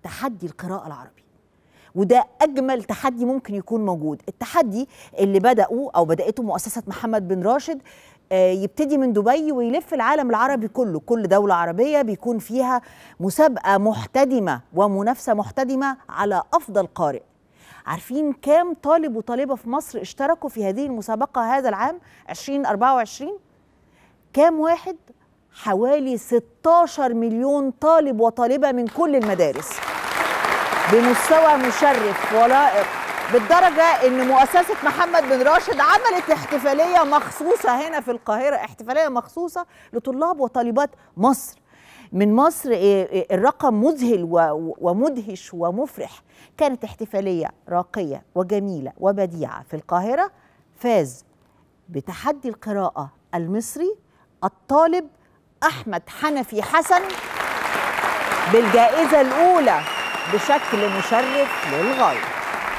تحدي القراءة العربي وده أجمل تحدي ممكن يكون موجود التحدي اللي بدأوا أو بدأته مؤسسة محمد بن راشد آه، يبتدي من دبي ويلف العالم العربي كله كل دولة عربية بيكون فيها مسابقة محتدمة ومنافسة محتدمة على أفضل قارئ عارفين كام طالب وطالبة في مصر اشتركوا في هذه المسابقة هذا العام 2024 كام واحد حوالي 16 مليون طالب وطالبة من كل المدارس بمستوى مشرف ولائق بالدرجة إن مؤسسة محمد بن راشد عملت احتفالية مخصوصة هنا في القاهرة احتفالية مخصوصة لطلاب وطالبات مصر من مصر إيه، إيه، الرقم مذهل و- ومدهش ومفرح كانت احتفالية راقية وجميلة وبديعة في القاهرة فاز بتحدي القراءة المصري الطالب أحمد حنفي حسن بالجائزة الأولى بشكل مشرف للغاية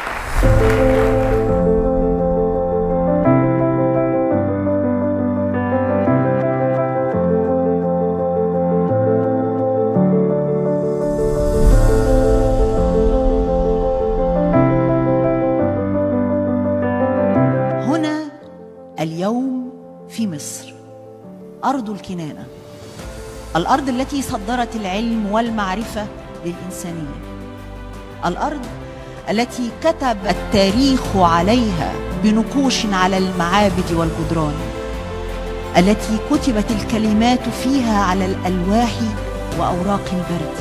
هنا اليوم في مصر ارض الكنانه الارض التي صدرت العلم والمعرفه للانسانيه الارض التي كتب التاريخ عليها بنقوش على المعابد والجدران التي كتبت الكلمات فيها على الالواح واوراق البرد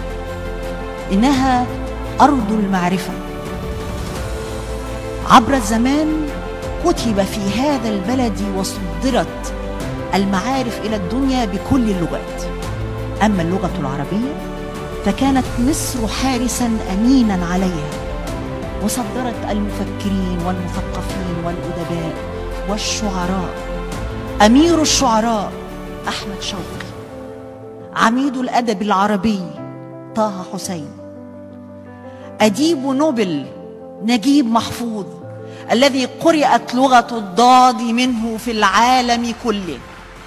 انها ارض المعرفه عبر الزمان كتب في هذا البلد وصدرت المعارف الى الدنيا بكل اللغات اما اللغه العربيه فكانت مصر حارسا امينا عليها وصدرت المفكرين والمثقفين والادباء والشعراء امير الشعراء احمد شوقي عميد الادب العربي طه حسين اديب نوبل نجيب محفوظ الذي قرات لغه الضاد منه في العالم كله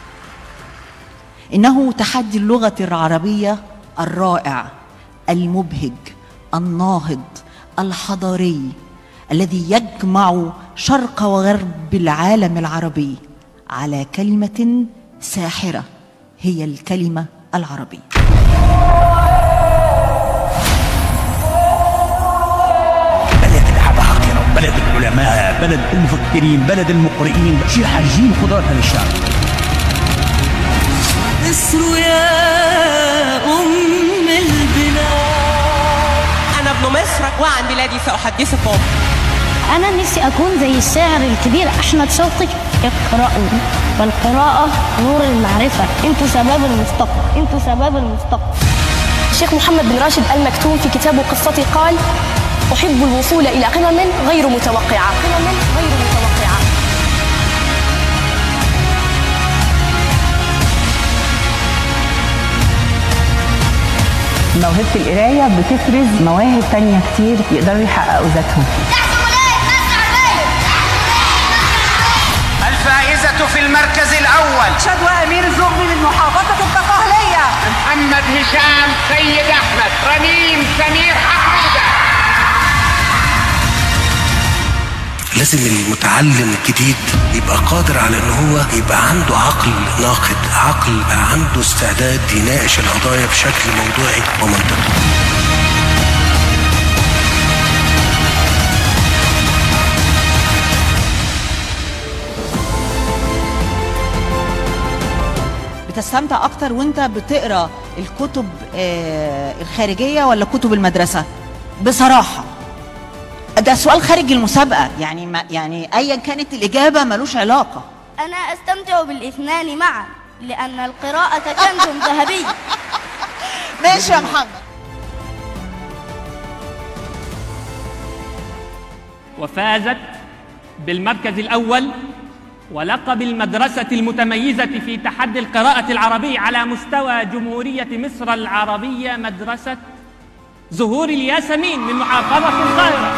انه تحدي اللغه العربيه الرائع المبهج الناهض الحضاري الذي يجمع شرق وغرب العالم العربي على كلمه ساحره هي الكلمه العربيه بلد العباقرة بلد العلماء بلد المفكرين بلد المقرئين شيء حاجين قدراتها للشعب مصر يا أم البلاد أنا ابن مصر وعن بلادي سأحدثكم أنا نفسي أكون زي الشاعر الكبير أحمد شوقي اقرأوا والقراءة نور المعرفة أنتوا شباب المستقبل أنتوا شباب المستقبل الشيخ محمد بن راشد المكتوم في كتابه قصتي قال أحب الوصول إلى قمم غير متوقعة قمم غير متوقعة موهبة القراية بتفرز مواهب تانية كتير يقدروا يحققوا ذاتهم الفائزة في المركز الأول شدوى أمير الزغبي من محافظة الطفاهلية محمد هشام سيد أحمد رنيم سمير حمودة لازم المتعلم الجديد يبقى قادر على ان هو يبقى عنده عقل ناقد عقل عنده استعداد يناقش القضايا بشكل موضوعي ومنطقي بتستمتع اكتر وانت بتقرا الكتب آه، الخارجيه ولا كتب المدرسه بصراحه ده سؤال خارج المسابقه يعني ما يعني ايا كانت الاجابه ملوش علاقه أنا أستمتع بالاثنان معا لأن القراءة كنز ذهبي ماشي يا محمد وفازت بالمركز الأول ولقب المدرسة المتميزة في تحدي القراءة العربية على مستوى جمهورية مصر العربية مدرسة زهور الياسمين من محافظة القاهرة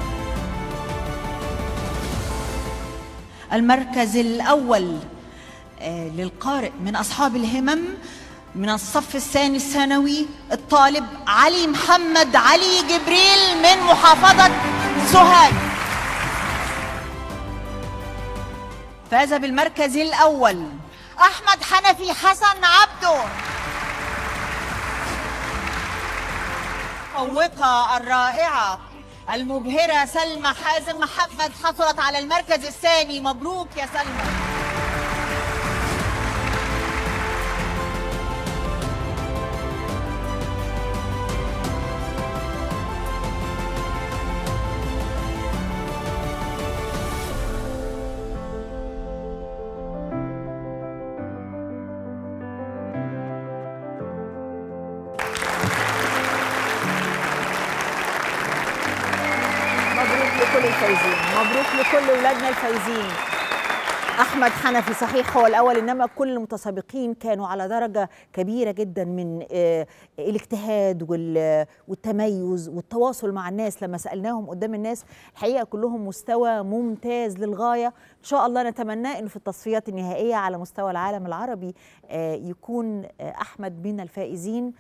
المركز الاول آه، للقارئ من أصحاب الهمم من الصف الثاني الثانوي الطالب علي محمد علي جبريل من محافظة سوهاج فاز بالمركز الأول أحمد حنفي حسن عبده المتفوقة الرائعة المبهرة سلمى حازم محمد حصلت على المركز الثاني مبروك يا سلمى مبروك لكل الفايزين مبروك لكل ولادنا الفايزين احمد حنفي صحيح هو الاول انما كل المتسابقين كانوا على درجه كبيره جدا من آه، الاجتهاد وال- والتميز والتواصل مع الناس لما سالناهم قدام الناس الحقيقه كلهم مستوى ممتاز للغايه ان شاء الله نتمنى انه في التصفيات النهائيه على مستوى العالم العربي آه، يكون آه، احمد من الفائزين